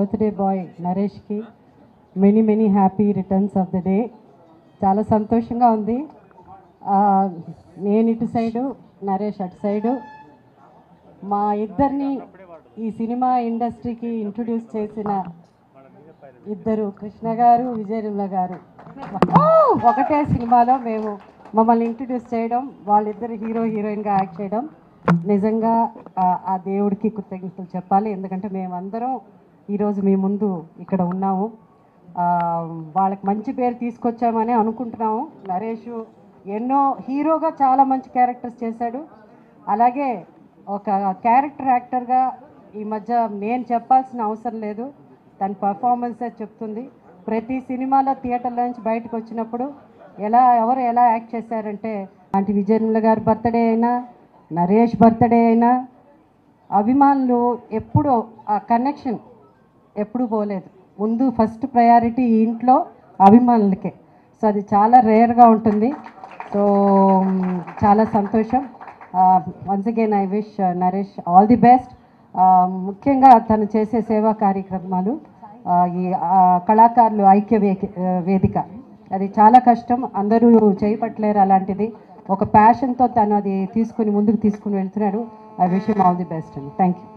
birthday boy నరేష్కి many many happy returns of the day చాలా సంతోషంగా ఉంది ఆ, నేను ఇటు సైడు నరేష్ అటు సైడు మా ఇద్దరిని ఈ సినిమా ఇండస్ట్రీకి ఇంట్రొడ్యూస్ చేసిన ఇద్దరు కృష్ణ గారు విజయనిర్మల గారు ఒకటే సినిమాలో మేము మమ్మల్ని ఇంట్రడ్యూస్ చేయడం వాళ్ళిద్దరు హీరో హీరోయిన్గా యాక్ట్ చేయడం నిజంగా ఆ- ఆ దేవుడికి కృతజ్ఞతలు చెప్పాలి ఎందుకంటే మేమందరం ఈరోజు మీ ముందు ఇక్కడ ఉన్నాము ఆ, వాళ్ళకి మంచి పేరు తీసుకొచ్చామని అనుకుంటున్నాము నరేష్ ఎన్నో హీరోగా చాలా మంచి క్యారెక్టర్స్ చేశాడు అలాగే ఒక క్యారెక్టర్ యాక్టర్గా ఈ మధ్య నేను చెప్పాల్సిన అవసరం లేదు తన పర్ఫార్మెన్సే చెప్తుంది ప్రతి సినిమాలో థియేటర్లో నుంచి బయటకు వచ్చినప్పుడు ఎలా ఎవరు ఎలా యాక్ట్ చేశారంటే అలాంటి విజయనిర్మల గారి బర్త్డే అయినా నరేష్ బర్త్డే అయినా అభిమానులు ఎప్పుడు ఆ కనెక్షన్ ఎప్పుడు పోలేదు ముందు ఫస్ట్ ప్రయారిటీ ఈ ఇంట్లో అభిమానులకే సో అది చాలా రేర్గా ఉంటుంది సో మ్, చాలా సంతోషం once again I wish Naresh all the best ముఖ్యంగా తను చేసే సేవా కార్యక్రమాలు ఆ, ఈ ఆ, కళాకారులు ఐక్య వే- వేదిక అది చాలా కష్టం అందరూ చేయపట్లేరు అలాంటిది ఒక ప్యాషన్తో తను అది తీసుకుని ముందుకు తీసుకుని వెళ్తున్నాడు I wish all the best అండి థ్యాంక్ యూ